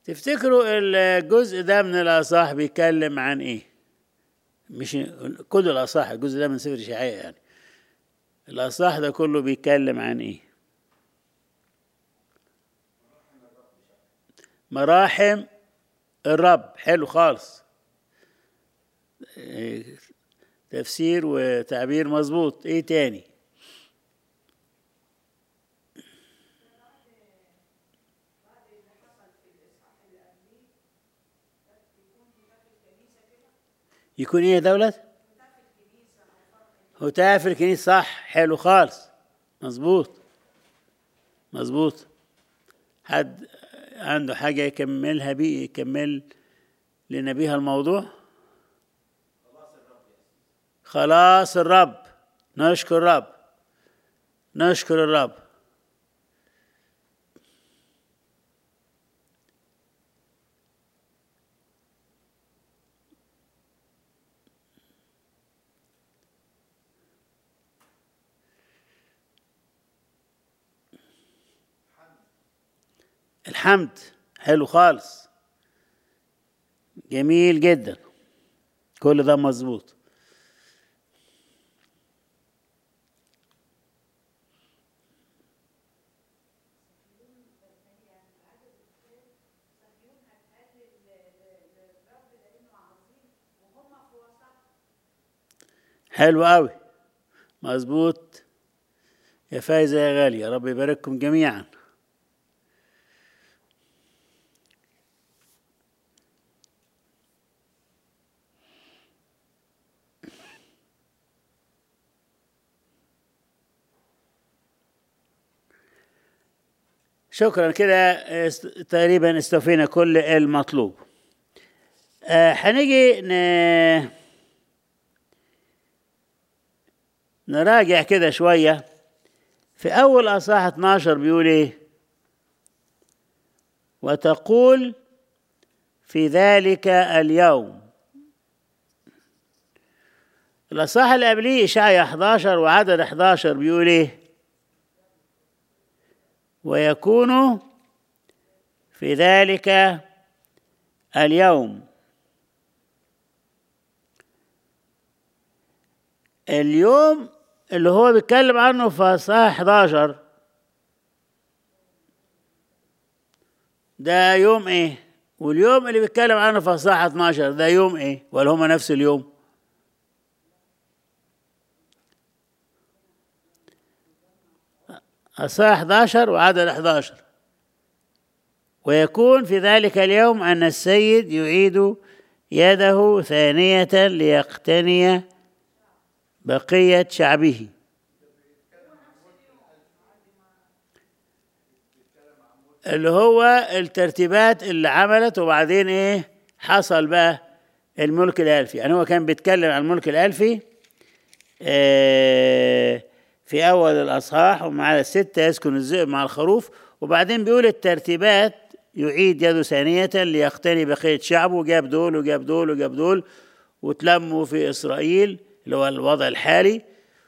تفتكروا الجزء ده من الأصح بيتكلم عن إيه؟ مش كل الأصح الجزء ده من سفر إشعياء يعني الأصح ده كله بيتكلم عن إيه؟ مراحم الرب حلو خالص إيه، تفسير وتعبير مظبوط ايه تاني يكون ايه يا دولة هتاف في الكنيسة صح حلو خالص مظبوط مظبوط حد عنده حاجة يكملها بيه يكمل لنا بيها الموضوع خلاص الرب نشكر الرب نشكر الرب الحمد حلو خالص جميل جدا كل ده مظبوط حلو قوي مظبوط يا فايزة يا غالية رب يبارككم جميعا شكرا كده است- تقريبا استوفينا كل المطلوب آه، هنيجي ن... نراجع كده شوية في أول أصحاح 12 بيقول إيه وتقول في ذلك اليوم الأصحاح اللي قبليه إشعيا 11 وعدد 11 بيقول إيه ويكون في ذلك اليوم اليوم اللي هو بيتكلم عنه في اصحاح 11 ده يوم ايه واليوم اللي بيتكلم عنه في اصحاح 12 ده يوم ايه ولا هما نفس اليوم اصحاح 11 وعدد 11 ويكون في ذلك اليوم ان السيد يعيد يده ثانيه ليقتني بقيه شعبه اللي هو الترتيبات اللي عملت وبعدين ايه حصل بقى الملك الالفي يعني هو كان بيتكلم عن الملك الالفي آه، في اول الاصحاح ومع الستة يسكن الذئب مع الخروف وبعدين بيقول الترتيبات يعيد يده ثانية ليقتني بقية شعبه وجاب دول وجاب دول وجاب دول وتلموا في إسرائيل اللي هو الوضع الحالي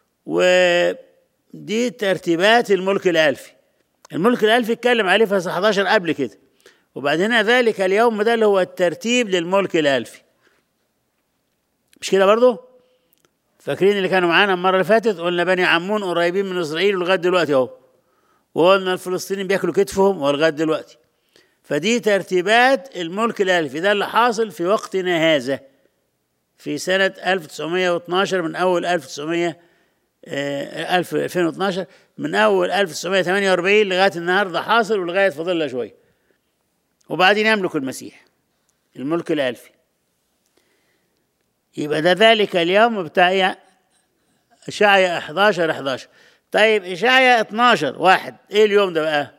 ودي ترتيبات الملك الألفي الملك الألفي اتكلم عليه في 11 قبل كده وبعدين ذلك اليوم ده اللي هو الترتيب للملك الألفي مش كده برضه؟ فاكرين اللي كانوا معانا المرة اللي فاتت قلنا بني عمون قريبين من إسرائيل لغاية دلوقتي أهو وقلنا الفلسطينيين بياكلوا كتفهم ولغاية دلوقتي فدي ترتيبات الملك الألفي ده اللي حاصل في وقتنا هذا في سنة 1912 من أول 1900 آه، 1000 2012 من أول 1948 لغاية النهاردة حاصل ولغاية فاضل له شوية وبعدين يملك المسيح الملك الألفي يبقى ده ذلك اليوم بتاع إيه؟ إشعيا 11 11 طيب إشعيا 12 واحد إيه اليوم ده بقى؟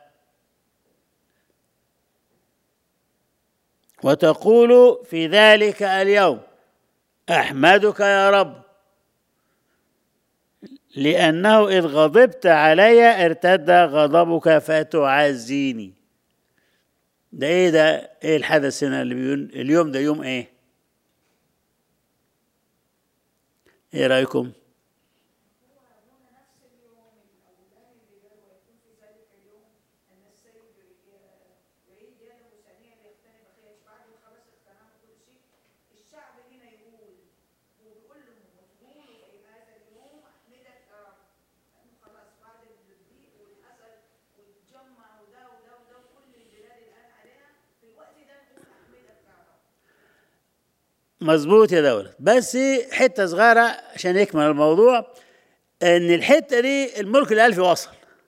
وتقول في ذلك اليوم احمدك يا رب لانه اذ غضبت علي ارتد غضبك فتعزيني ده ايه ده ايه الحدث هنا اللي بيقول اليوم ده يوم ايه ايه رايكم مظبوط يا دولة بس حتة صغيرة عشان يكمل الموضوع ان الحتة دي الملك الألفي وصل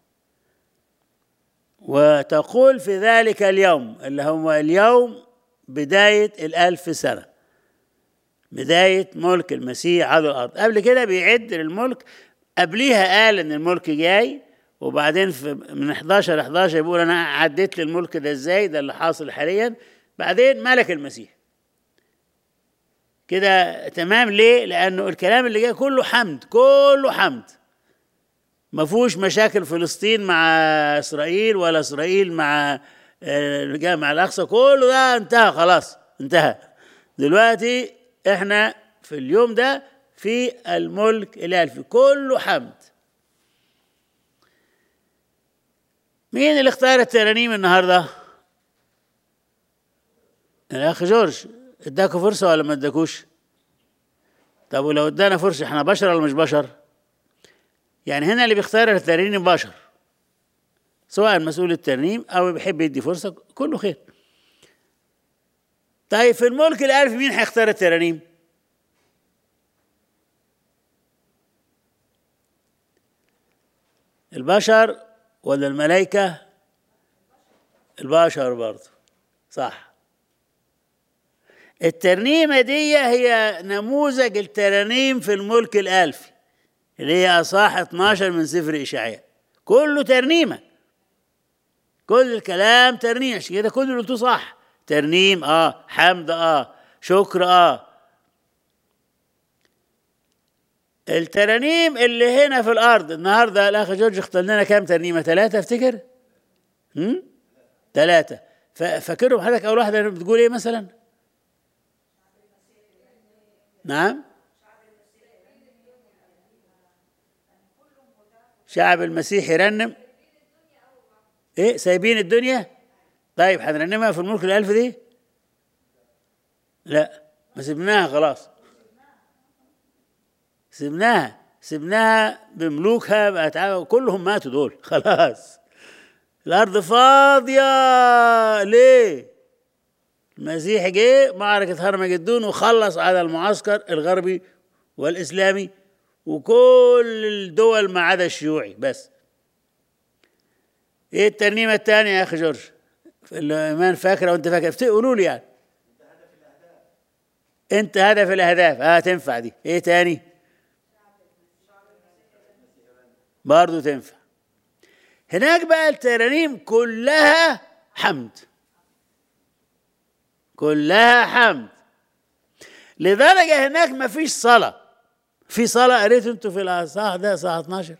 وتقول في ذلك اليوم اللي هو اليوم بداية الألف سنة بداية ملك المسيح على الأرض قبل كده بيعد للملك قبليها قال إن الملك جاي وبعدين في من 11 ل 11 بيقول أنا عديت للملك ده إزاي ده اللي حاصل حاليا بعدين ملك المسيح كده تمام ليه؟ لأنه الكلام اللي جاي كله حمد كله حمد ما فيهوش مشاكل فلسطين مع إسرائيل ولا إسرائيل مع آه، مع الأقصى كله ده انتهى خلاص انتهى دلوقتي احنا في اليوم ده في الملك الألفي كله حمد مين اللي اختار الترانيم النهارده؟ الأخ جورج اداكوا فرصة ولا ما اداكوش؟ طب ولو ادانا فرصة احنا بشر ولا مش بشر؟ يعني هنا اللي بيختار الترانيم بشر سواء مسؤول الترنيم او بيحب يدي فرصة كله خير طيب في الملك الألف مين هيختار الترانيم؟ البشر ولا الملائكة؟ البشر برضه صح الترنيمة دي هي نموذج الترانيم في الملك الألفي اللي هي أصحاح 12 من سفر إشعياء كله ترنيمة كل الكلام ترنيم عشان كده كل اللي قلتوه صح ترنيم اه حمد اه شكر اه الترانيم اللي هنا في الارض النهارده الاخ جورج اختار لنا كام ترنيمه ثلاثه افتكر هم ثلاثه فاكرهم حضرتك اول واحده بتقول ايه مثلا نعم شعب المسيح يرنم ايه سايبين الدنيا طيب هنرنمها في الملك الالف دي لا ما سبناها خلاص سبناها سبناها بملوكها بقت كلهم ماتوا دول خلاص الارض فاضيه ليه المسيح جه معركه هرمجدون وخلص على المعسكر الغربي والاسلامي وكل الدول ما عدا الشيوعي بس ايه الترنيمه الثانيه يا اخي جورج الايمان فاكره وانت فاكر قولوا لي يعني انت هدف الاهداف اه تنفع دي ايه تاني برضه تنفع هناك بقى الترانيم كلها حمد كلها حمد لدرجة هناك ما فيش صلاة في صلاة قريتوا انتوا في الأصحاح ده الساعة 12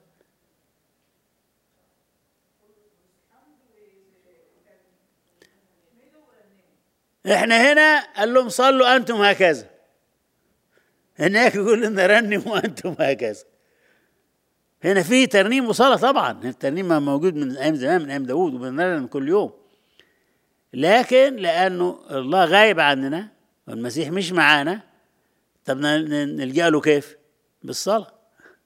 احنا هنا قال لهم صلوا انتم هكذا هناك يقول لنا رنموا انتم هكذا هنا في ترنيم وصلاه طبعا الترنيم موجود من ايام زمان من ايام داوود وبنرنم كل يوم لكن لانه الله غايب عننا والمسيح مش معانا طب نلجا له كيف؟ بالصلاه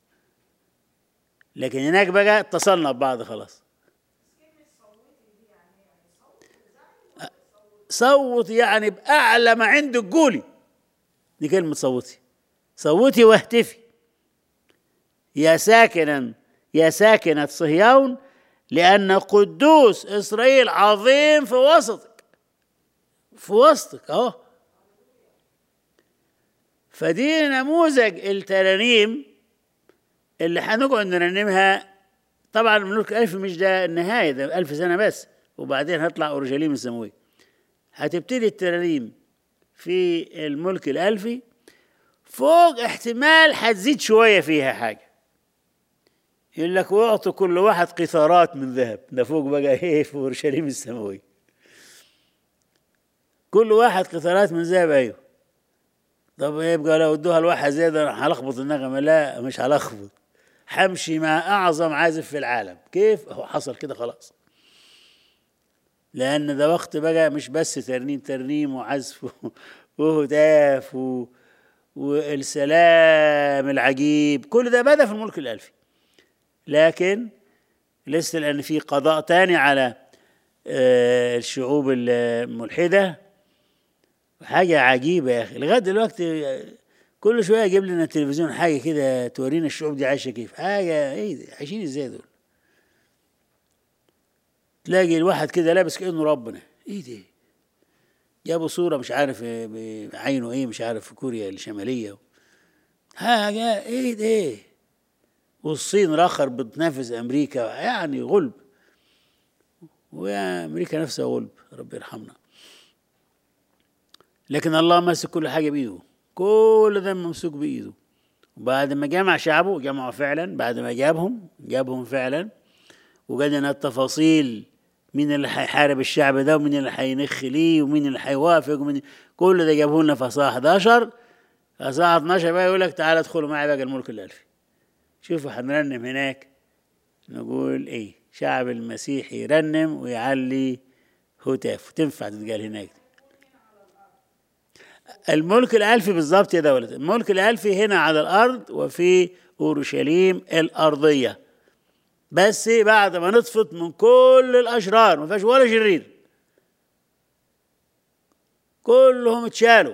لكن هناك بقى اتصلنا ببعض خلاص صوت يعني بأعلى ما عندك قولي دي كلمة صوتي صوتي واهتفي يا ساكنا يا ساكنة صهيون لأن قدوس إسرائيل عظيم في وسطك في وسطك أهو فدي نموذج الترانيم اللي هنقعد نرنمها طبعا ملوك ألف مش ده النهاية ده ألف سنة بس وبعدين هطلع أورشليم السماوية هتبتدي الترانيم في الملك الألفي فوق احتمال هتزيد شوية فيها حاجة يقول لك واعطوا كل واحد قطارات من ذهب ده فوق بقى ايه في اورشليم السماوي كل واحد قطارات من ذهب ايوه طب يبقى لو ادوها لواحد زيادة هلخبط النغمة لا مش هلخبط همشي مع أعظم عازف في العالم كيف هو حصل كده خلاص لأن ده وقت بقى مش بس ترنيم ترنيم وعزف وهتاف و... والسلام العجيب كل ده بدأ في الملك الألفي لكن لسه لأن في قضاء تاني على الشعوب الملحدة حاجة عجيبة يا أخي لغاية دلوقتي كل شوية يجيب لنا التلفزيون حاجة كده تورينا الشعوب دي عايشة كيف حاجة إيه ده؟ عايشين إزاي دول تلاقي الواحد كده لابس كأنه ربنا إيه ده جابوا صورة مش عارف بعينه إيه مش عارف في كوريا الشمالية حاجة إيه ده والصين رخر بتنافس أمريكا يعني غلب وأمريكا نفسها غلب رب يرحمنا لكن الله ماسك كل حاجة بإيده كل ده ممسوك بإيده وبعد ما جمع شعبه جمعه فعلا بعد ما جابهم جابهم فعلا وقال لنا التفاصيل مين اللي هيحارب الشعب ده ومين اللي هينخ ليه ومين اللي هيوافق ومين كل ده جابه لنا في صاح 11 صاح 12 بقى يقول لك تعالى ادخلوا معي بقى الملك الألفي شوفوا هنرنم هناك نقول ايه شعب المسيح يرنم ويعلي هتاف تنفع تتقال هناك الملك الألفي بالظبط يا دولة الملك الألفي هنا على الأرض وفي أورشليم الأرضية بس بعد ما نطفت من كل الأشرار ما فيهاش ولا شرير كلهم اتشالوا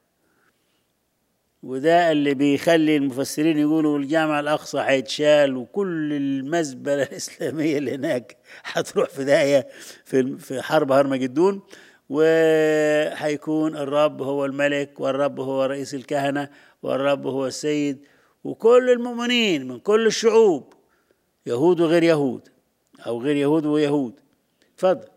وده اللي بيخلي المفسرين يقولوا الجامع الأقصى هيتشال وكل المزبلة الإسلامية اللي هناك هتروح في داهية في في حرب هرمجدون وهيكون الرب هو الملك والرب هو رئيس الكهنة والرب هو السيد وكل المؤمنين من كل الشعوب يهود وغير يهود أو غير يهود ويهود اتفضل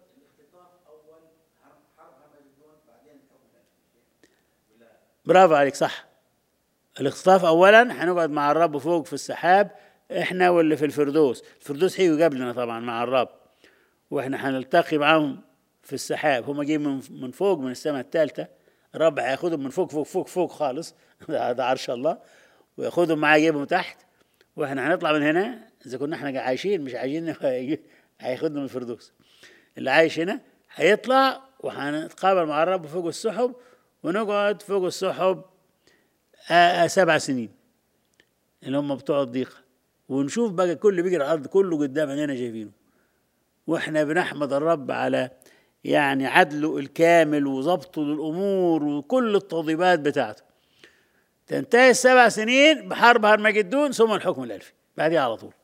برافو عليك صح الاختطاف اولا هنقعد مع الرب فوق في السحاب احنا واللي في الفردوس الفردوس هيجوا قبلنا طبعا مع الرب واحنا هنلتقي معاهم في السحاب هم جايين من من فوق من السماء الثالثه الرب هياخدهم من فوق فوق فوق فوق خالص هذا عرش الله وياخدهم معاه يجيبهم تحت واحنا هنطلع من هنا اذا كنا احنا عايشين مش عايشين هياخدنا من الفردوس اللي عايش هنا هيطلع وهنتقابل مع الرب فوق السحب ونقعد فوق السحب آه سبع سنين اللي هم بتوع الضيقة ونشوف بقى كل بيجري الأرض كله قدام عينينا شايفينه واحنا بنحمد الرب على يعني عدله الكامل وضبطه للأمور وكل التوضيبات بتاعته تنتهي السبع سنين بحرب هرمجدون ثم الحكم الألفي بعدها على طول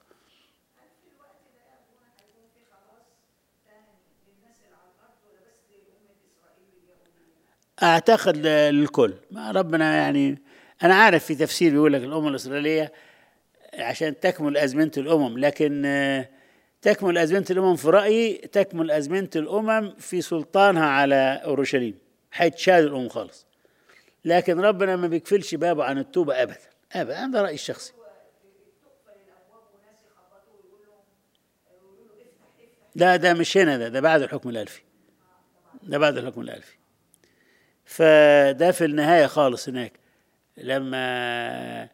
اعتقد للكل ما ربنا يعني انا عارف في تفسير بيقول لك الامه الاسرائيليه عشان تكمل ازمنه الامم لكن تكمل ازمنه الامم في رايي تكمل ازمنه الامم في سلطانها على اورشليم هيتشال الامم خالص لكن ربنا ما بيكفلش بابه عن التوبه ابدا ابدا هذا رايي الشخصي لا ده مش هنا ده ده بعد الحكم الالفي ده بعد الحكم الالفي فده في النهايه خالص هناك لما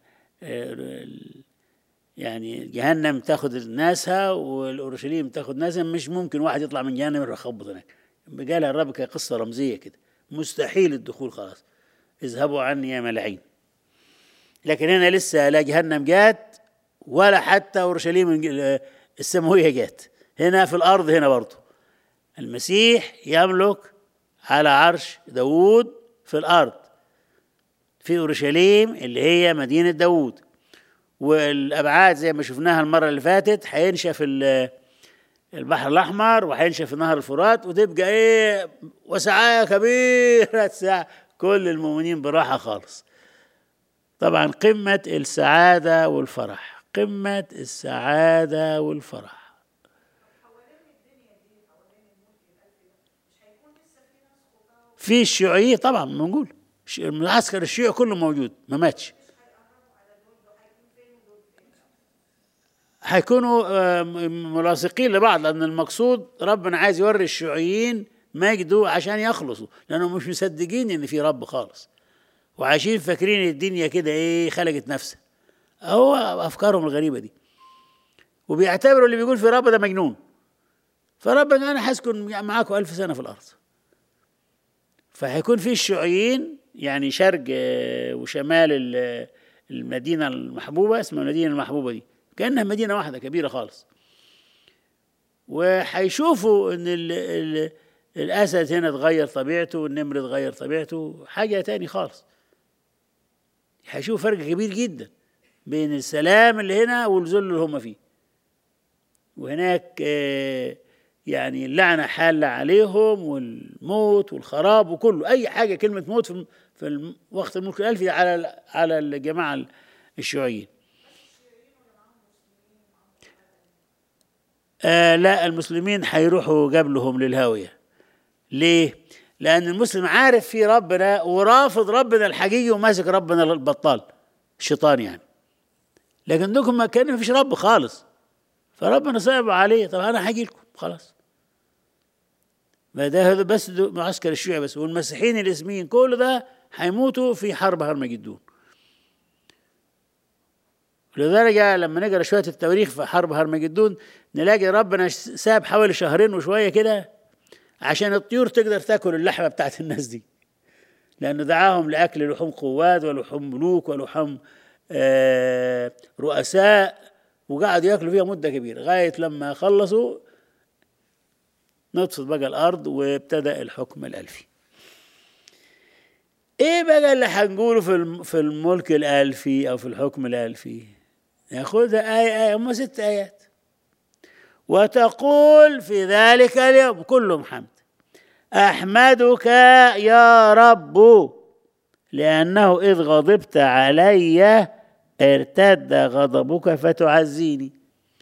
يعني جهنم تاخد ناسها والاورشليم تاخد ناسها مش ممكن واحد يطلع من جهنم يروح يخبط هناك قالها الرب كقصه رمزيه كده مستحيل الدخول خلاص اذهبوا عني يا ملعين لكن هنا لسه لا جهنم جات ولا حتى اورشليم السماويه جات هنا في الارض هنا برضه المسيح يملك على عرش داوود في الارض في اورشليم اللي هي مدينه داوود والابعاد زي ما شفناها المره اللي فاتت هينشف البحر الاحمر وهينشف نهر الفرات وتبقى ايه وسعايه كبيره تسع كل المؤمنين براحه خالص طبعا قمه السعاده والفرح قمه السعاده والفرح في الشيوعية طبعا موجود المعسكر الشيوعي كله موجود ما ماتش هيكونوا ملاصقين لبعض لان المقصود ربنا عايز يوري الشيوعيين مجده عشان يخلصوا لانهم مش مصدقين ان في رب خالص وعايشين فاكرين الدنيا كده ايه خلقت نفسها هو افكارهم الغريبه دي وبيعتبروا اللي بيقول في رب ده مجنون فربنا انا هسكن معاكم ألف سنه في الارض فهيكون في الشيوعيين يعني شرق وشمال المدينه المحبوبه اسمها المدينه المحبوبه دي كانها مدينه واحده كبيره خالص وهيشوفوا ان ال ال الاسد هنا اتغير طبيعته والنمر اتغير طبيعته حاجه تاني خالص هيشوف فرق كبير جدا بين السلام اللي هنا والذل اللي هم فيه وهناك آه، يعني اللعنة حالة عليهم والموت والخراب وكله أي حاجة كلمة موت في في الم- وقت الملك الألفي على على الجماعة الشيوعيين آه لا المسلمين هيروحوا قبلهم للهاوية ليه؟ لأن المسلم عارف في ربنا ورافض ربنا الحقيقي وماسك ربنا البطال الشيطان يعني لكن عندكم ما كان مفيش رب خالص فربنا صعب عليه طب انا هاجي لكم خلاص ما ده هذا بس دو- معسكر الشيوعي بس والمسيحيين الاسميين كل ده هيموتوا في حرب هرمجدون لذلك لما نقرا شويه التواريخ في حرب هرمجدون نلاقي ربنا ساب حوالي شهرين وشويه كده عشان الطيور تقدر تاكل اللحمه بتاعت الناس دي لانه دعاهم لاكل لحوم قواد ولحوم ملوك ولحوم آه، رؤساء وقعدوا ياكلوا فيها مده كبيره لغايه لما خلصوا نطفت بقى الارض وابتدا الحكم الالفي ايه بقى اللي هنقوله في الم- في الملك الالفي او في الحكم الالفي ياخذها ايه ايه هم ست ايات وتقول في ذلك اليوم كلهم حمد احمدك يا رب لانه اذ غضبت علي ارتد غضبك فتعزيني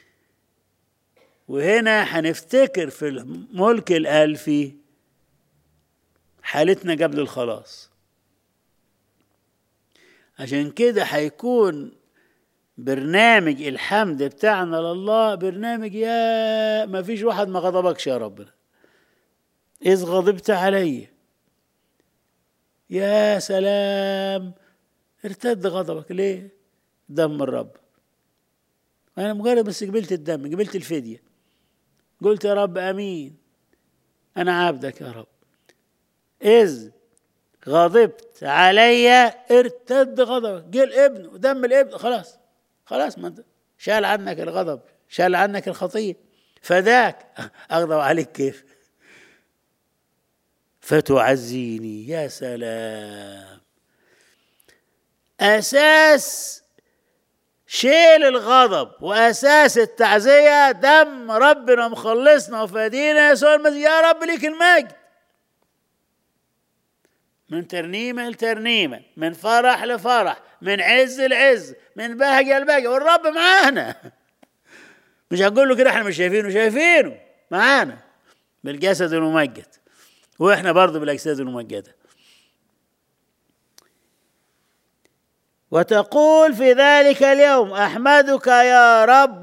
وهنا هنفتكر في الملك الالفي حالتنا قبل الخلاص عشان كده هيكون برنامج الحمد بتاعنا لله برنامج يا ما فيش واحد ما غضبكش يا ربنا إذ غضبت علي يا سلام ارتد غضبك ليه دم الرب أنا مجرد بس قبلت الدم قبلت الفدية قلت يا رب أمين أنا عبدك يا رب إذ غضبت علي ارتد غضبك جه الابن ودم الابن خلاص خلاص ما انت شال عنك الغضب شال عنك الخطيه فداك اغضب عليك كيف فتعزيني يا سلام اساس شيل الغضب واساس التعزيه دم ربنا مخلصنا وفادينا يسوع المسيح يا رب ليك المجد من ترنيمة لترنيمة من فرح لفرح من عز لعز من بهجة لبهجة والرب معانا مش هنقول له كده احنا مش شايفينه شايفينه معانا بالجسد الممجد واحنا برضه بالاجساد الممجده وتقول في ذلك اليوم احمدك يا رب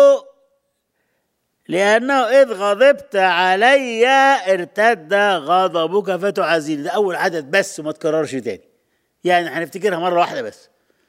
لأنه إذ غضبت علي ارتد غضبك فتعزيني ده أول عدد بس وما تكررش تاني يعني هنفتكرها مرة واحدة بس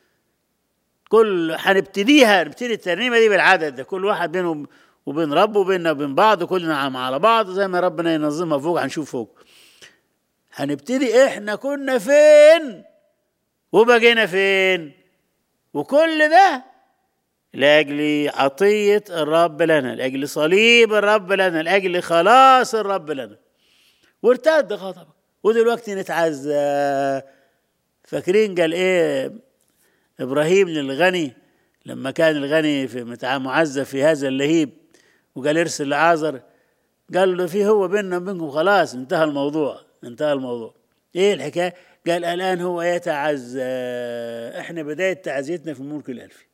كل هنبتديها نبتدي الترنيمة دي بالعدد ده كل واحد بينه وبين ربه وبيننا وبين بعض كلنا على بعض زي ما ربنا ينظمها فوق هنشوف فوق هنبتدي احنا كنا فين وبقينا فين وكل ده لأجل عطية الرب لنا لأجل صليب الرب لنا لأجل خلاص الرب لنا وارتد غضبك ودلوقتي نتعزى فاكرين قال ايه ابراهيم للغني لما كان الغني في متع- معزى في هذا اللهيب وقال ارسل لعازر قال له في هو بيننا وبينكم خلاص انتهى الموضوع انتهى الموضوع ايه الحكايه قال الان هو يتعزى احنا بدايه تعزيتنا في الملك الالفي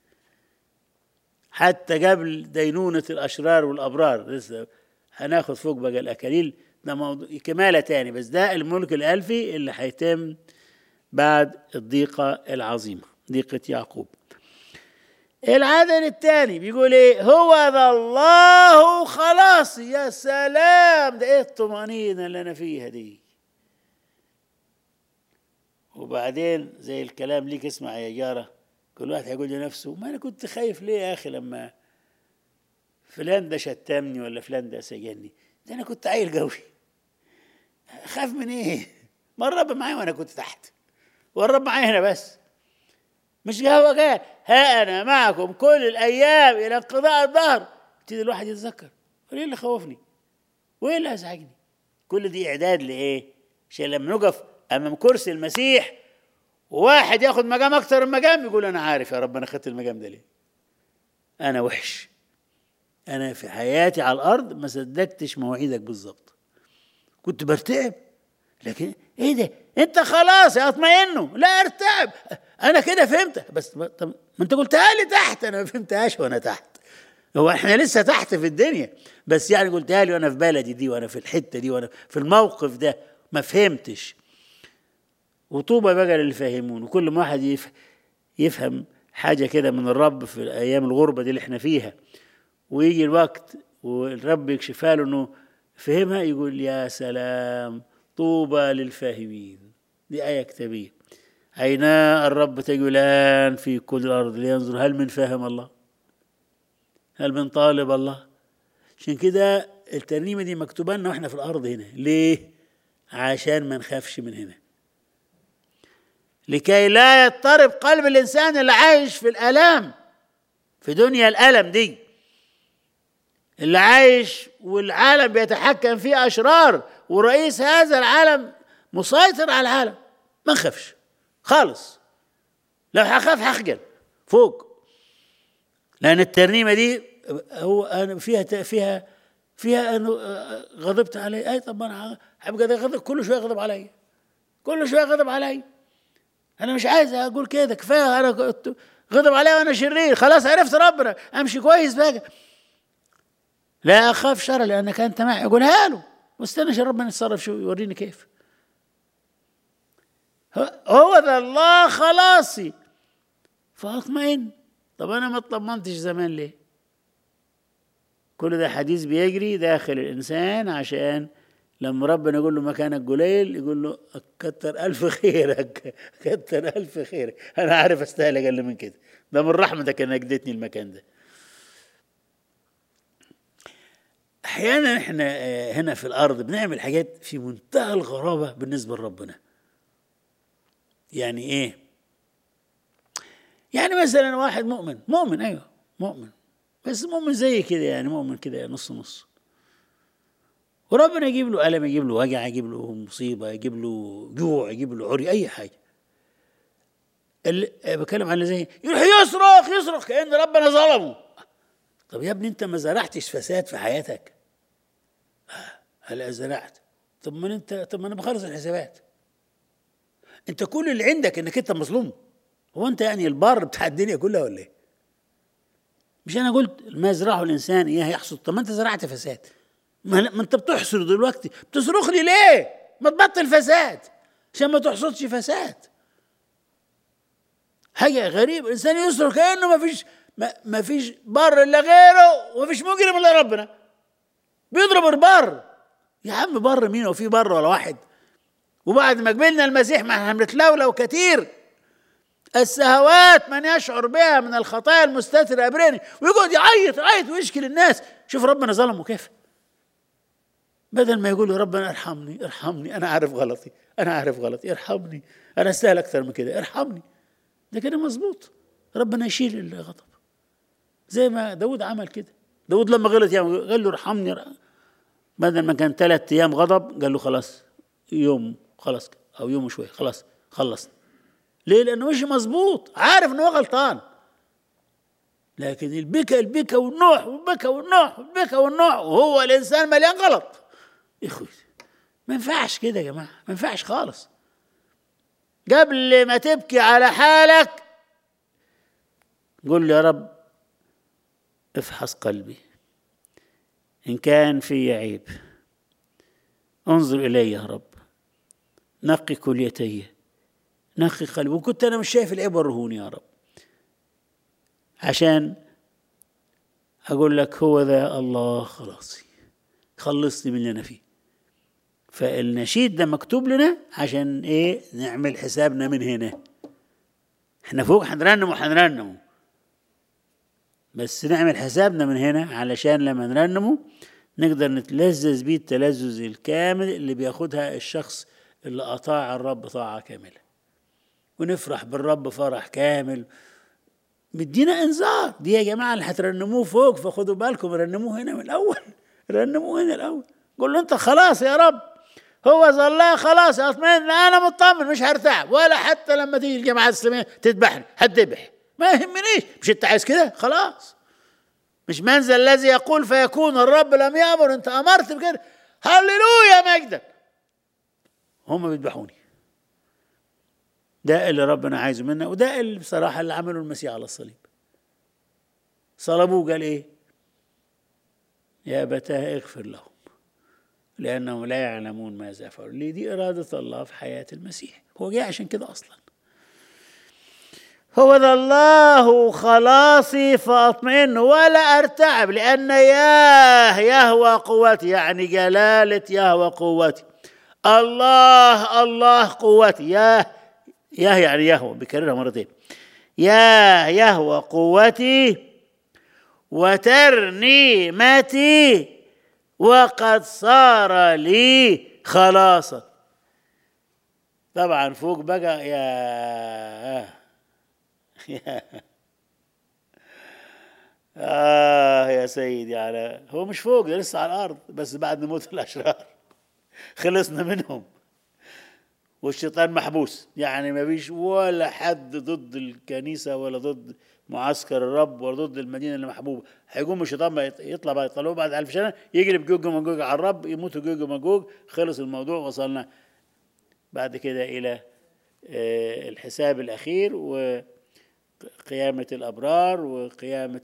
حتى قبل دينونة الأشرار والأبرار لسه هناخد فوق بقى الأكاليل ده موضوع كمالة تاني بس ده الملك الألفي اللي هيتم بعد الضيقة العظيمة ضيقة يعقوب العدد الثاني بيقول ايه هو ذا الله خلاصي يا سلام ده ايه الطمأنينة اللي انا فيها دي وبعدين زي الكلام ليك اسمع يا جاره كل واحد هيقول لنفسه ما انا كنت خايف ليه يا اخي لما فلان ده شتمني ولا فلان ده سجني ده انا كنت عيل قوي خاف من ايه ما الرب معايا وانا كنت تحت والرب معايا هنا بس مش هو قال ها انا معكم كل الايام الى انقضاء الظهر يبتدي الواحد يتذكر ايه اللي خوفني وايه اللي ازعجني كل دي اعداد لايه عشان لما نقف امام كرسي المسيح وواحد ياخد مقام اكتر من مقام يقول انا عارف يا رب انا خدت المقام ده ليه انا وحش انا في حياتي على الارض ما صدقتش مواعيدك بالظبط كنت برتعب لكن ايه ده انت خلاص يا اطمئنوا لا ارتعب انا كده فهمت بس طب ما انت قلتها لي تحت انا ما فهمتهاش وانا تحت هو احنا لسه تحت في الدنيا بس يعني قلتها لي وانا في بلدي دي وانا في الحته دي وانا في الموقف ده ما فهمتش وطوبى بقى للي فاهمون وكل ما واحد يف- يفهم حاجه كده من الرب في ايام الغربه دي اللي احنا فيها ويجي الوقت والرب يكشفها له انه فهمها يقول يا سلام طوبى للفاهمين دي آية كتابية عينا الرب تجولان في كل الأرض لينظر هل من فاهم الله هل من طالب الله عشان كده الترنيمة دي مكتوبة لنا واحنا في الأرض هنا ليه عشان ما نخافش من هنا لكي لا يضطرب قلب الإنسان اللي عايش في الآلام في دنيا الألم دي اللي عايش والعالم بيتحكم فيه أشرار ورئيس هذا العالم مسيطر على العالم ما نخافش خالص لو هخاف هخجل فوق لأن الترنيمة دي هو أنا فيها فيها فيها أنه غضبت علي أي طب أنا هبقى ده غضب كل شوية غضب علي كل شوية غضب علي أنا مش عايز أقول كده كفاية أنا كنت غضب علي وأنا شرير خلاص عرفت ربنا أمشي كويس بقى لا أخاف شر لأنك أنت معي أقولها له واستنى عشان ربنا يتصرف شو يوريني كيف هو ذا الله خلاصي فاطمئن طب انا ما اطمنتش زمان ليه كل ده حديث بيجري داخل الانسان عشان لما ربنا يقول له مكانك قليل يقول له كتر الف خيرك كتر الف خيرك انا عارف استاهل اقل من كده ده من رحمتك انك اديتني المكان ده احيانا احنا هنا في الارض بنعمل حاجات في منتهى الغرابه بالنسبه لربنا يعني ايه يعني مثلا واحد مؤمن مؤمن ايوه مؤمن بس مؤمن زي كده يعني مؤمن كده نص نص وربنا يجيب له ألم يجيب له وجع يجيب له مصيبة يجيب له جوع يجيب له عري أي حاجة اللي بتكلم عن زي يروح يصرخ يصرخ كأن ربنا ظلمه طب يا ابني أنت ما زرعتش فساد في حياتك هلا زرعت طب ما أنت طب ما أنا بخلص الحسابات انت كل اللي عندك انك انت مظلوم هو انت يعني البر بتاع الدنيا كلها ولا ايه مش انا قلت ما يزرعه الانسان اياه يحصد طب ما انت زرعت فساد ما, ما انت بتحصر دلوقتي بتصرخ لي ليه ما تبطل فساد عشان ما تحصدش فساد حاجة غريبة الإنسان يصرخ كأنه ما فيش ما, ما فيش بر إلا غيره وما فيش مجرم إلا ربنا بيضرب البر يا عم بر مين وفي بر ولا واحد وبعد ما قبلنا المسيح ما احنا بنتلولو كتير السهوات من يشعر بها من الخطايا المستترة أبريني ويقعد يعيط يعيط ويشكي للناس شوف ربنا ظلمه كيف بدل ما يقول ربنا ارحمني ارحمني انا عارف غلطي انا عارف غلطي ارحمني انا استاهل اكثر من كده ارحمني ده كده مظبوط ربنا يشيل الغضب زي ما داود عمل كده داود لما غلط يعني قال له ارحمني بدل ما كان ثلاث ايام غضب قال له خلاص يوم خلاص او يوم وشويه خلاص خلصنا ليه لانه مش مظبوط عارف انه غلطان لكن البكا البكا والنوح والبكا والنوح والبكا والنوح وهو الانسان مليان غلط يا اخوي ما ينفعش كده يا جماعه ما ينفعش خالص قبل ما تبكي على حالك قل يا رب افحص قلبي ان كان في عيب انظر الي يا رب نقي كليتي نقي قلبي وكنت انا مش شايف العيب ورهوني يا رب عشان اقول لك هو ذا الله خلاصي خلصني من اللي انا فيه فالنشيد ده مكتوب لنا عشان ايه نعمل حسابنا من هنا احنا فوق هنرنم وهنرنم بس نعمل حسابنا من هنا علشان لما نرنمه نقدر نتلذذ بيه التلذذ الكامل اللي بياخدها الشخص اللي أطاع الرب طاعة كاملة ونفرح بالرب فرح كامل مدينا انذار دي يا جماعة اللي هترنموه فوق فخدوا بالكم رنموه هنا من الأول رنموه هنا الأول قول له أنت خلاص يا رب هو ظلها خلاص اطمئن انا مطمن مش هرتعب ولا حتى لما تيجي الجماعه الاسلاميه تذبحني هتذبح ما يهمنيش مش انت عايز كده خلاص مش منزل الذي يقول فيكون الرب لم يامر انت امرت بكده هللويا مجدا هم بيذبحوني ده اللي ربنا عايزه منا وده اللي بصراحه اللي عمله المسيح على الصليب صلبوه قال ايه يا أبتاه اغفر لهم لأنهم لا يعلمون ماذا يفعلون ليه دي إرادة الله في حياة المسيح هو جاي عشان كده أصلا هو ذا الله خلاصي فأطمئن ولا أرتعب لأن ياه يهوى قوتي يعني جلالة يهوى قوتي الله الله قوتي ياه ياه يعني يهوى بيكررها مرتين ياه يهوى قوتي وترنيمتي وقد صار لي خلاصا طبعا فوق بقى يا يا آه يا سيدي على هو مش فوق ده لسه على الأرض بس بعد موت الأشرار خلصنا منهم والشيطان محبوس يعني ما فيش ولا حد ضد الكنيسة ولا ضد معسكر الرب ولا ضد المدينة اللي محبوبة هيقوم الشيطان بقى يطلع بقى يطلعوه بعد ألف سنة يقلب جوج ومجوج على الرب يموتوا جوج ومجوج خلص الموضوع وصلنا بعد كده إلى الحساب الأخير وقيامة الأبرار وقيامة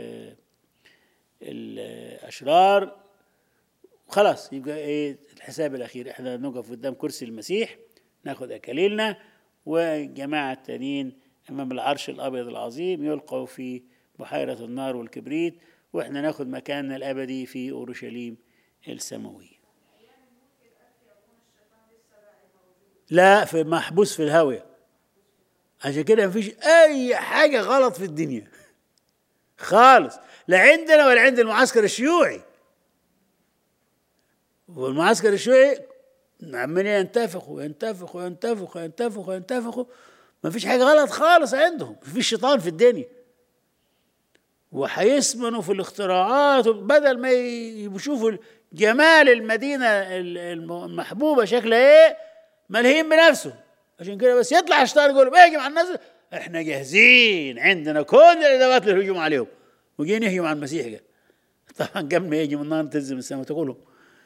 الأشرار خلاص يبقى إيه الحساب الأخير إحنا نقف قدام كرسي المسيح ناخد أكاليلنا وجماعة التانيين أمام العرش الأبيض العظيم يلقوا في بحيرة النار والكبريت وإحنا ناخد مكاننا الأبدي في أورشليم السماوية لا في محبوس في الهاوية عشان كده مفيش أي حاجة غلط في الدنيا خالص لا عندنا ولا عند المعسكر الشيوعي والمعسكر الشيوعي عمالين ينتفخوا ينتفخوا ينتفخوا ينتفخوا ينتفخوا ما فيش حاجة غلط خالص عندهم ما فيش شيطان في الدنيا وهيثمنوا في الاختراعات بدل ما يشوفوا جمال المدينة المحبوبة شكلها ايه ملهيين بنفسه عشان كده بس يطلع الشيطان يقول اهجم على الناس احنا جاهزين عندنا كل الادوات للهجوم عليهم وجايين يهجم على المسيح جا. طبعا قبل ما يهجم النار تلزم السماء تقولهم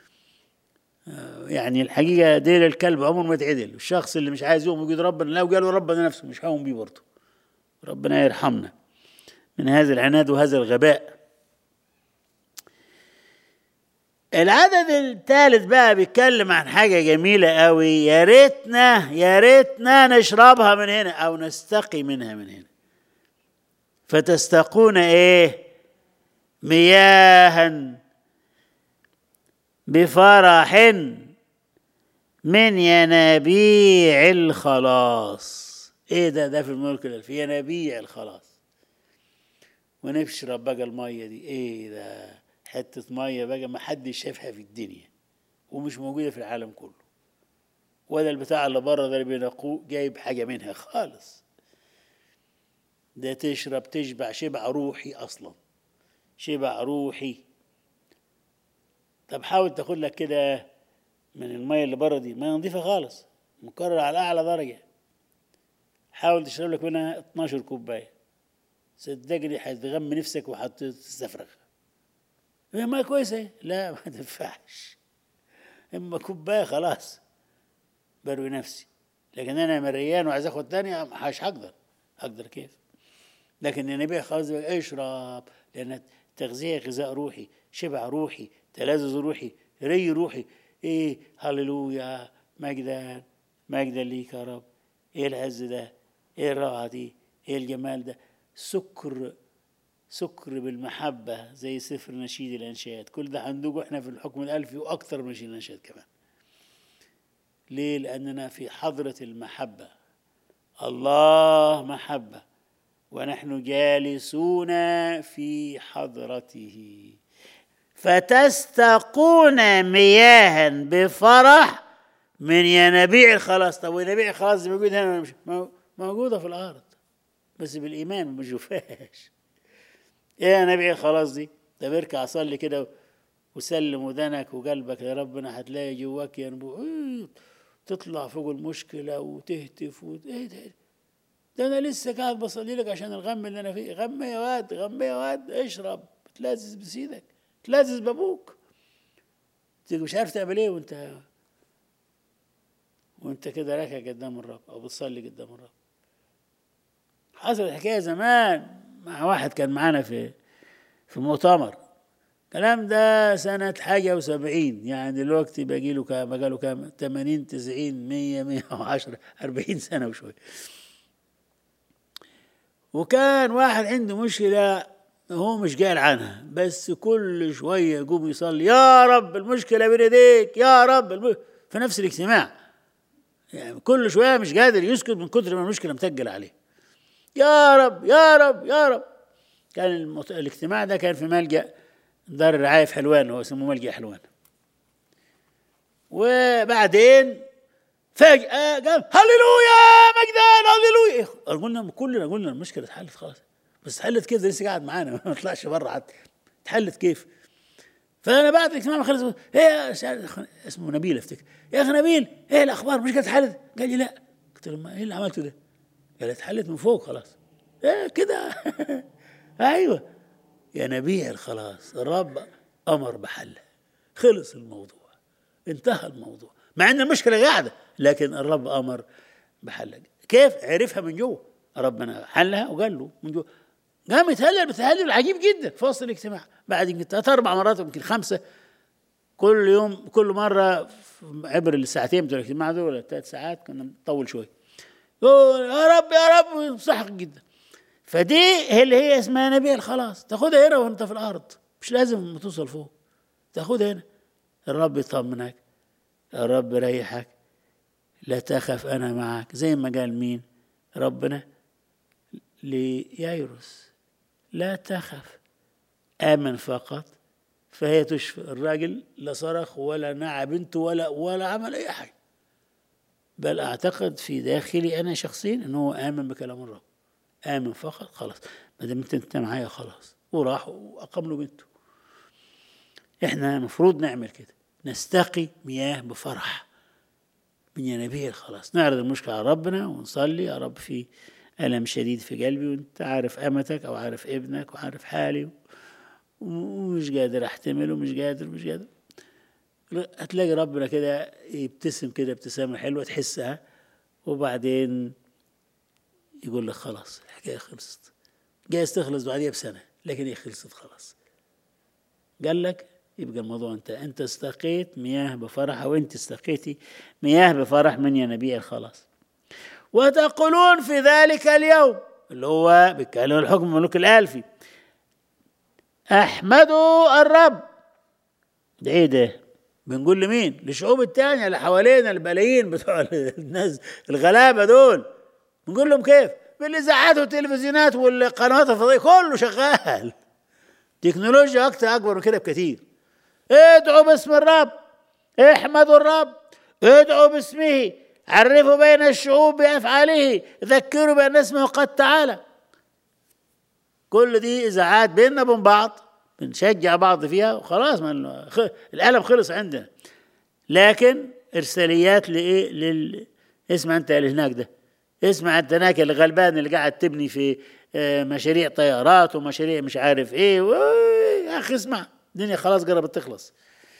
يعني الحقيقه ديل الكلب عمره ما يتعدل الشخص اللي مش عايز يقوم يقول ربنا لو قالوا ربنا نفسه مش هقوم بيه برضه ربنا يرحمنا من هذا العناد وهذا الغباء العدد الثالث بقى بيتكلم عن حاجه جميله قوي يا ريتنا يا ريتنا نشربها من هنا او نستقي منها من هنا فتستقون ايه مياها بفرح من ينابيع الخلاص ايه ده ده في الملك الالفي ينابيع الخلاص ونشرب بقى الميه دي ايه ده حته ميه بقى ما حدش شافها في الدنيا ومش موجوده في العالم كله ولا البتاع اللي بره ده اللي بينقوه جايب حاجه منها خالص ده تشرب تشبع شبع روحي اصلا شبع روحي طب حاول تاخد لك كده من الميه اللي بره دي ميه نظيفه خالص مكرر على اعلى درجه حاول تشرب لك منها 12 كوبايه صدقني هتغم نفسك وهتستفرغ هي ميه كويسه لا ما تنفعش اما كوبايه خلاص بروي نفسي لكن انا مريان وعايز اخد تانية مش هقدر هقدر كيف لكن النبي خلاص اشرب لان التغذيه غذاء روحي شبع روحي تلذذ روحي ري روحي ايه هللويا مجدا مجدا ليك يا رب ايه العز ده ايه الروعه دي ايه الجمال ده سكر سكر بالمحبة زي سفر نشيد الأنشاد كل ده هندوجه احنا في الحكم الألفي وأكثر من نشيد الأنشاد كمان ليه؟ لأننا في حضرة المحبة الله محبة ونحن جالسون في حضرته فتستقون مياها بفرح من ينابيع الخلاص طب وينابيع الخلاص دي موجودة هنا مش موجودة في الأرض بس بالإيمان ما بنشوفهاش ايه يا نبي خلاص دي ده بركع اصلي كده وسلم ودنك وقلبك لربنا هتلاقي جواك ينبوع إيه، تطلع فوق المشكلة وتهتف وت... ايه ده ده انا لسه قاعد بصلي لك عشان الغم اللي انا فيه غم يا واد غم يا واد اشرب تلازز بسيدك تلازز بابوك تبقى مش عارف تعمل ايه وانت وانت كده راكع قدام الرب او بتصلي قدام الرب حصلت حكايه زمان مع واحد كان معانا في في مؤتمر الكلام ده سنة حاجة وسبعين يعني دلوقتي باقي له كام بقى له كام 80 90 100 110 40 سنة وشوية وكان واحد عنده مشكلة هو مش قال عنها بس كل شوية يقوم يصلي يا رب المشكلة بين ايديك يا رب الم... في نفس الاجتماع يعني كل شوية مش قادر يسكت من كتر ما المشكلة متقل عليه يا رب يا رب يا رب كان المت... الاجتماع ده كان في ملجأ دار الرعاية في حلوان هو اسمه ملجأ حلوان وبعدين فجأة قال هللويا مجدان هللويا قلنا كلنا قلنا المشكلة اتحلت خلاص بس اتحلت كيف ده لسه قاعد معانا ما طلعش بره حتى اتحلت كيف فانا بعد الاجتماع ما خلص ايه اسمه نبيل افتكر يا اخي نبيل ايه الاخبار مش اتحلت قال لي لا قلت له ما ايه اللي عملته ده قال اتحلت من فوق خلاص ايه كده ايوه يا نبيل خلاص الرب امر بحله خلص الموضوع انتهى الموضوع مع ان المشكله قاعده لكن الرب امر بحلها كيف عرفها من جوه ربنا حلها وقال له من جوه قام يتهلل بتهلل عجيب جدا في وسط الاجتماع بعد يمكن ثلاث اربع مرات يمكن خمسه كل يوم كل مره عبر الساعتين بتوع الاجتماع دول ولا ثلاث ساعات كنا نطول شوي يا رب يا رب صح جدا فدي هي اللي هي اسمها نبيل خلاص تاخدها هنا وانت في الارض مش لازم توصل فوق تاخدها هنا الرب يطمنك الرب يريحك لا تخف انا معك زي ما قال مين ربنا لييروس لا تخف امن فقط فهي تشفى الراجل لا صرخ ولا نعى بنته ولا ولا عمل اي حاجه بل اعتقد في داخلي انا شخصيا انه امن بكلام الرب امن فقط خلاص ما دام انت انت معايا خلاص وراح واقام له بنته احنا المفروض نعمل كده نستقي مياه بفرح من ينابيع خلاص نعرض المشكلة على ربنا ونصلي يا رب في ألم شديد في قلبي وأنت عارف أمتك أو عارف ابنك وعارف حالي ومش قادر أحتمل ومش قادر مش قادر هتلاقي ربنا كده يبتسم كده ابتسامة حلوة تحسها وبعدين يقول لك خلاص الحكاية خلصت جايز تخلص بعديها بسنة لكن هي خلصت خلاص قال لك يبقى الموضوع انت انت استقيت مياه بفرح او انت استقيتي مياه بفرح من ينابيع الخلاص وتقولون في ذلك اليوم اللي هو بيتكلم الحكم الملوك الالفي احمدوا الرب ده ايه ده بنقول لمين للشعوب التانية اللي حوالينا البلايين بتوع الناس الغلابة دول بنقول لهم كيف بالاذاعات والتلفزيونات والقنوات الفضائية كله شغال تكنولوجيا اكتر اكبر من كده بكثير ادعوا باسم الرب احمدوا الرب ادعوا باسمه عرفوا بين الشعوب بافعاله ذكروا بان اسمه قد تعالى كل دي اذاعات بيننا وبين بعض بنشجع بعض فيها وخلاص ما القلم خلص عندنا لكن ارساليات لايه لل اسمع انت اللي هناك ده اسمع انت هناك الغلبان اللي قاعد تبني في مشاريع طيارات ومشاريع مش عارف ايه يا اخي اسمع الدنيا خلاص قربت تخلص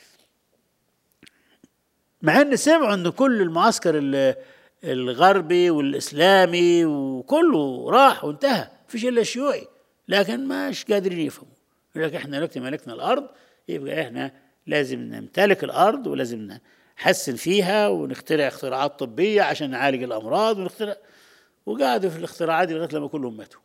مع ان سمعوا ان كل المعسكر الغربي والاسلامي وكله راح وانتهى فيش الا الشيوعي لكن مش قادرين يفهموا لكن احنا دلوقتي ملكنا الارض يبقى احنا لازم نمتلك الارض ولازم نحسن فيها ونخترع اختراعات طبيه عشان نعالج الامراض ونخترع وقعدوا في الاختراعات دي لغايه لما كلهم ماتوا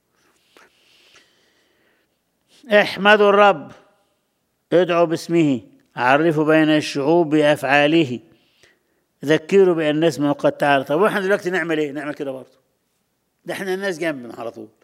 احمدوا الرب ادعوا باسمه عرفوا بين الشعوب بافعاله ذكروا بان اسمه قد تعالى طب واحنا دلوقتي نعمل ايه؟ نعمل كده برضه ده احنا الناس جنبنا على طول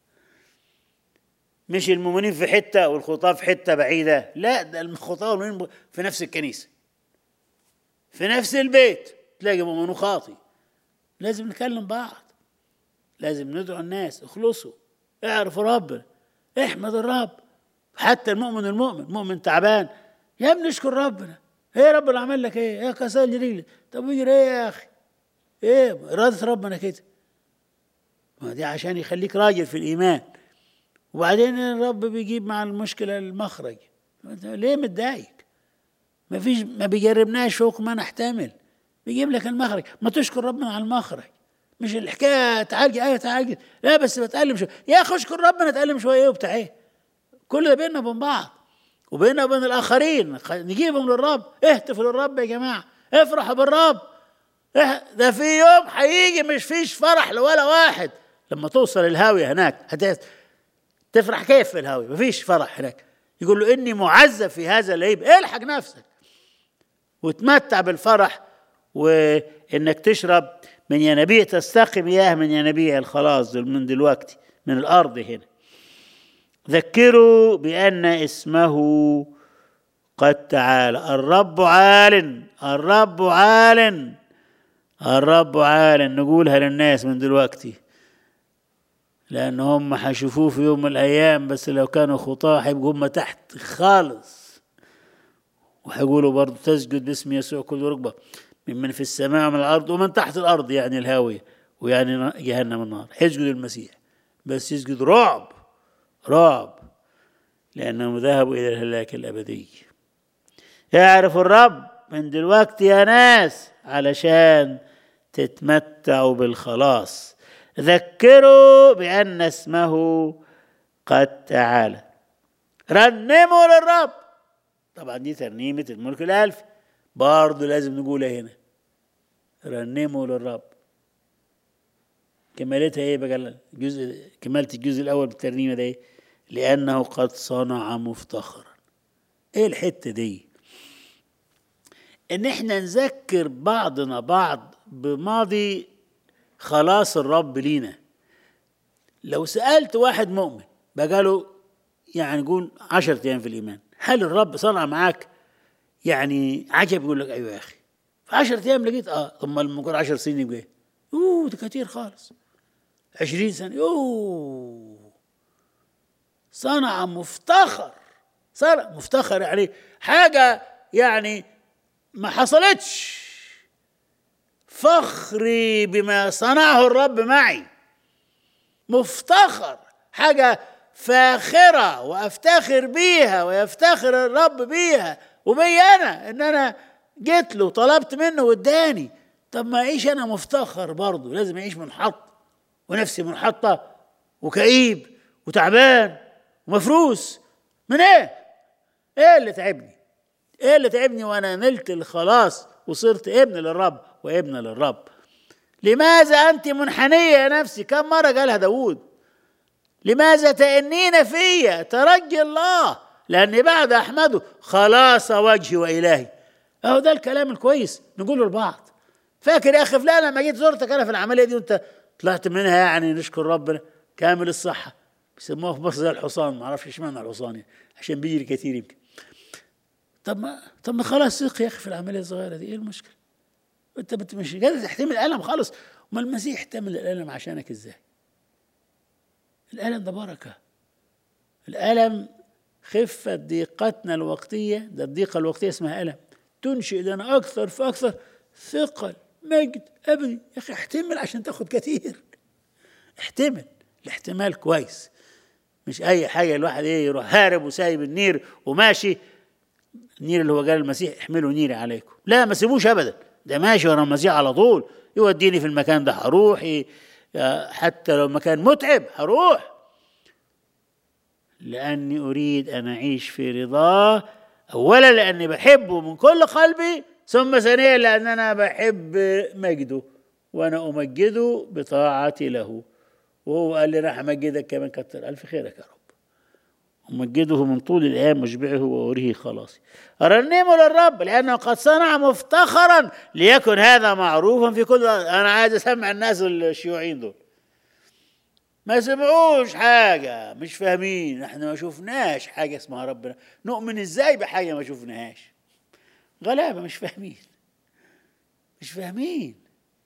مش المؤمنين في حته والخطاه في حته بعيده لا ده الخطاه والمؤمنين في نفس الكنيسه في نفس البيت تلاقي مؤمن وخاطي لازم نكلم بعض لازم ندعو الناس اخلصوا اعرفوا ربنا احمد الرب حتى المؤمن المؤمن مؤمن تعبان يا ابني اشكر ربنا ايه ربنا عمل لك ايه؟ ايه كسر لي رجلي طب ويجري ايه يا اخي؟ ايه اراده ربنا كده ما دي عشان يخليك راجل في الايمان وبعدين الرب بيجيب مع المشكله المخرج ليه متضايق؟ ما فيش ما بيجربناش فوق ما نحتمل بيجيب لك المخرج ما تشكر ربنا على المخرج مش الحكايه تعالج ايوه تعالج لا بس بتألم شويه يا اخي اشكر ربنا اتألم شويه ايه وبتاع ايه كل ده بيننا وبين بعض وبيننا وبين الاخرين نجيبهم للرب اهتفوا للرب يا جماعه افرحوا بالرب ده في يوم هيجي مش فيش فرح لولا واحد لما توصل الهاويه هناك هت تفرح كيف في الهاويه مفيش فرح هناك يقول له اني معذب في هذا اللعيب الحق نفسك وتمتع بالفرح وانك تشرب من ينابيع تستقي مياه من ينابيع الخلاص من دلوقتي من الارض هنا ذكروا بان اسمه قد تعالى الرب عال الرب عال الرب عال نقولها للناس من دلوقتي لان هم حيشوفوه في يوم من الايام بس لو كانوا خطاه حيبقوا هم تحت خالص وحيقولوا برضه تسجد باسم يسوع كل ركبه ممن في السماء ومن الارض ومن تحت الارض يعني الهاويه ويعني جهنم النار حيسجد المسيح بس يسجد رعب رعب لانهم ذهبوا الى الهلاك الابدي يعرف الرب من دلوقتي يا ناس علشان تتمتعوا بالخلاص ذكروا بان اسمه قد تعالى رنموا للرب طبعا دي ترنيمه الملك الالفي برضه لازم نقولها هنا رنموا للرب كمالتها ايه بقى الجزء كمالة الجزء الاول بالترنيمه ده ايه لانه قد صنع مفتخرا ايه الحته دي ان احنا نذكر بعضنا بعض بماضي خلاص الرب لينا لو سالت واحد مؤمن بقاله يعني نقول عشرة ايام في الايمان هل الرب صنع معاك يعني عجب يقول لك ايوه يا اخي في 10 ايام لقيت اه طب ما ممكن 10 سنين يبقى ايه؟ اوه ده كتير خالص 20 سنه اوه صنع مفتخر صنع مفتخر يعني حاجه يعني ما حصلتش فخري بما صنعه الرب معي مفتخر حاجه فاخره وافتخر بيها ويفتخر الرب بيها وبي انا ان انا جيت له طلبت منه واداني طب ما اعيش انا مفتخر برضه لازم اعيش منحط ونفسي منحطه وكئيب وتعبان ومفروس من ايه؟ ايه اللي تعبني؟ ايه اللي تعبني وانا نلت الخلاص وصرت ابن للرب وابن للرب لماذا انت منحنيه يا نفسي كم مره قالها داود لماذا تأنين في ترجي الله لأني بعد أحمده خلاص وجهي وإلهي أهو ده الكلام الكويس نقوله لبعض فاكر يا أخي فلان لما جيت زرتك أنا في العملية دي وأنت طلعت منها يعني نشكر ربنا كامل الصحة بيسموها في مصر زي الحصان ما اعرفش اشمعنى الحصان يعني عشان بيجري كتير يمكن طب ما طب ما خلاص ثق يا اخي في العمليه الصغيره دي ايه المشكله؟ انت مش قادر تحتمل الالم خالص ما المسيح احتمل الالم عشانك ازاي؟ الالم ده بركه الالم خفة ضيقتنا الوقتية ده الضيقة الوقتية اسمها ألم تنشئ لنا أكثر فأكثر ثقل مجد أبدي يا أخي احتمل عشان تاخد كتير احتمل الاحتمال كويس مش أي حاجة الواحد إيه يروح هارب وسايب النير وماشي النير اللي هو قال المسيح احملوا نيري عليكم لا ما سيبوش أبدا ده ماشي ورا المسيح على طول يوديني في المكان ده هروح حتى لو مكان متعب هروح لأني أريد أن أعيش في رضاه أولا لأني بحبه من كل قلبي ثم ثانيا لأن أنا بحب مجده وأنا أمجده بطاعتي له وهو قال لي راح أمجدك كمان كتر ألف خيرك يا رب أمجده من طول الأيام مشبعه وأريه خلاصي أرنمه للرب لأنه قد صنع مفتخرا ليكن هذا معروفا في كل أنا عايز أسمع الناس الشيوعيين دول ما سمعوش حاجة مش فاهمين احنا ما شفناش حاجة اسمها ربنا نؤمن ازاي بحاجة ما شفناهاش غلابة مش فاهمين مش فاهمين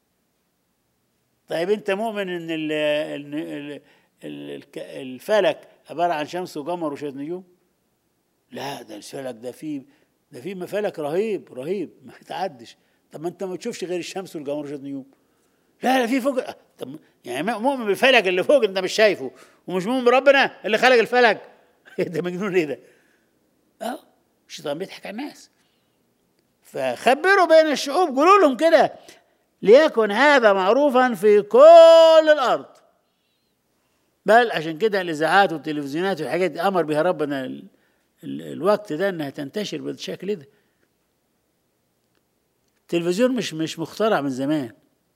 طيب انت مؤمن ان ال ال ال الفلك عبارة عن شمس وقمر وشوية نجوم لا ده الفلك ده فيه ده في فلك رهيب رهيب ما يتعدش طب ما انت ما تشوفش غير الشمس والقمر وشويه نيوم لا لا في فوق طب يعني مؤمن بالفلك اللي فوق انت مش شايفه ومش مؤمن بربنا اللي خلق الفلك ده مجنون ايه ده؟ اه الشيطان بيضحك على الناس فخبروا بين الشعوب قولوا لهم كده ليكن هذا معروفا في كل الارض بل عشان كده الاذاعات والتلفزيونات والحاجات دي امر بها ربنا ال ال الوقت ده انها تنتشر بالشكل ده التلفزيون مش مش مخترع من زمان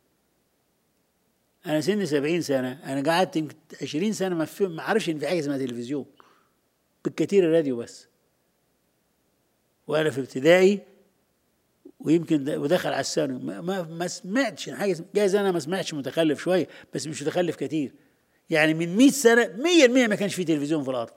انا سني سبعين سنه انا قعدت يمكن 20 سنه ما في ما اعرفش ان في حاجه اسمها تلفزيون بالكثير الراديو بس وانا في ابتدائي ويمكن ودخل على الثانوي ما, ما, ما سمعتش حاجه جايز انا ما سمعتش متخلف شويه بس مش متخلف كتير يعني من 100 سنه 100% ما كانش في تلفزيون في الارض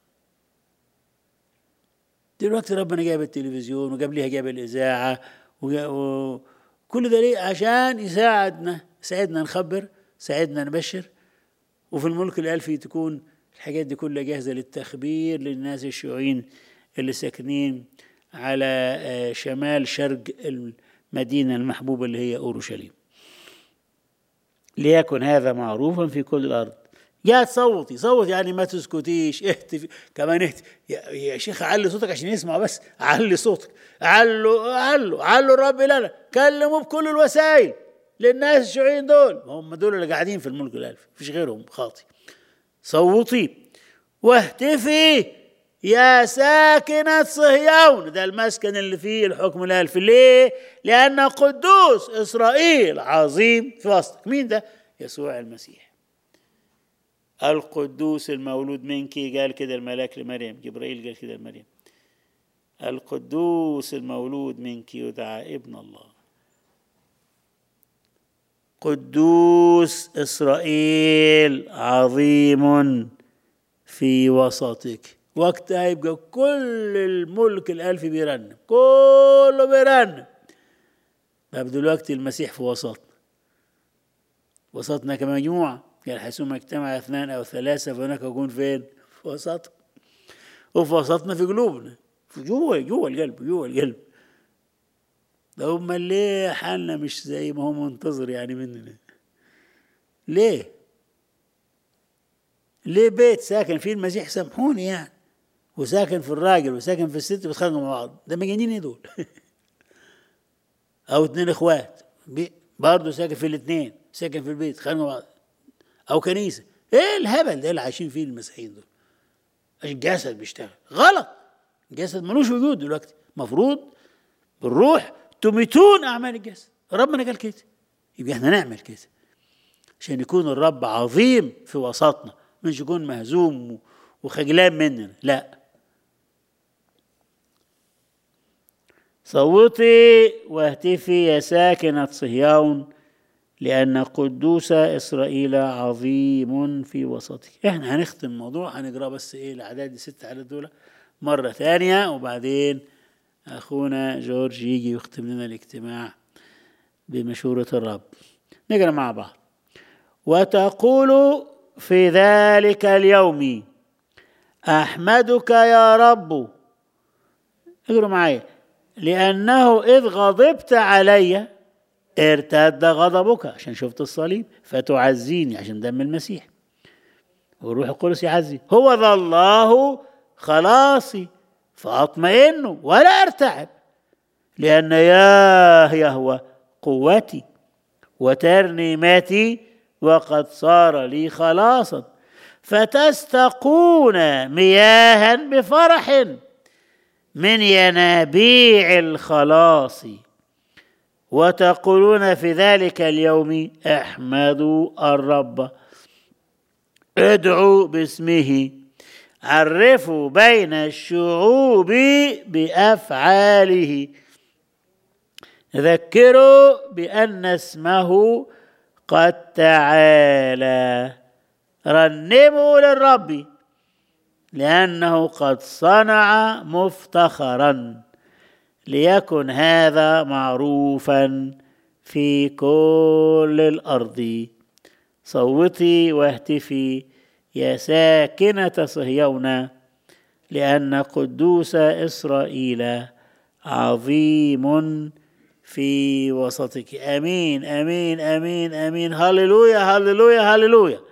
دلوقتي ربنا جاب التلفزيون وجاب ليها جاب الاذاعه وكل ده ليه عشان يساعدنا يساعدنا نخبر يساعدنا نبشر وفي الملك الالفي تكون الحاجات دي كلها جاهزه للتخبير للناس الشيوعيين اللي ساكنين على شمال شرق المدينه المحبوبه اللي هي اورشليم ليكن هذا معروفا في كل الارض يا تصوتي صوت يعني ما تسكتيش اهتفي كمان اهتف يا, يا شيخ علي صوتك عشان يسمع بس علي صوتك علوا علوا علوا الرب لنا كلموا بكل الوسائل للناس الشيوعيين دول هم دول اللي قاعدين في الملك الالفي مفيش غيرهم خاطي صوتي واهتفي يا ساكنة صهيون ده المسكن اللي فيه الحكم الألفي ليه؟ لأن قدوس إسرائيل عظيم في وسطك مين ده؟ يسوع المسيح القدوس المولود منك قال كده الملاك لمريم جبرائيل قال كده لمريم القدوس المولود منك يدعى ابن الله قدوس إسرائيل عظيم في وسطك وقتها يبقى كل الملك الألفي بيرنم كله بيرنم طب دلوقتي المسيح في وسطنا وسطنا كمجموعة قال حيثما اجتمع اثنان أو ثلاثة فهناك أكون فين؟ في وسط وفي وسطنا في قلوبنا في جوه جوه القلب جوه القلب ده هم ليه حالنا مش زي ما هو منتظر يعني مننا ليه ليه بيت ساكن فيه المسيح سامحوني يعني وساكن في الراجل وساكن في الست بيتخانقوا مع بعض ده مجانين دول او اتنين اخوات برضه ساكن في الاثنين ساكن في البيت خانقوا بعض او كنيسه ايه الهبل ده اللي عايشين فيه المسيحيين دول الجسد بيشتغل غلط الجسد ملوش وجود دلوقتي مفروض بالروح تميتون اعمال الجسد ربنا قال كده يبقى احنا نعمل كده عشان يكون الرب عظيم في وسطنا مش يكون مهزوم وخجلان مننا لا صوتي واهتفي يا ساكنة صهيون لأن قدوس إسرائيل عظيم في وسطك احنا هنختم الموضوع هنقرا بس ايه الأعداد الست عدد دول مرة ثانية وبعدين أخونا جورج يجي يختم لنا الاجتماع بمشورة الرب نقرا مع بعض وتقول في ذلك اليوم أحمدك يا رب اقروا معايا لأنه إذ غضبت علي ارتد غضبك عشان شفت الصليب فتعزيني عشان دم المسيح والروح القدس يعزي هو ذا الله خلاصي فأطمئن ولا أرتعب لأن ياه يهوى قوتي وترنيمتي وقد صار لي خلاصا فتستقون مياها بفرح من ينابيع الخلاص وتقولون في ذلك اليوم احمدوا الرب ادعوا باسمه عرفوا بين الشعوب بافعاله ذكروا بان اسمه قد تعالى رنموا للرب لانه قد صنع مفتخرا ليكن هذا معروفا في كل الارض صوتي واهتفي يا ساكنه صهيون لان قدوس اسرائيل عظيم في وسطك امين امين امين امين هللويا هللويا هللويا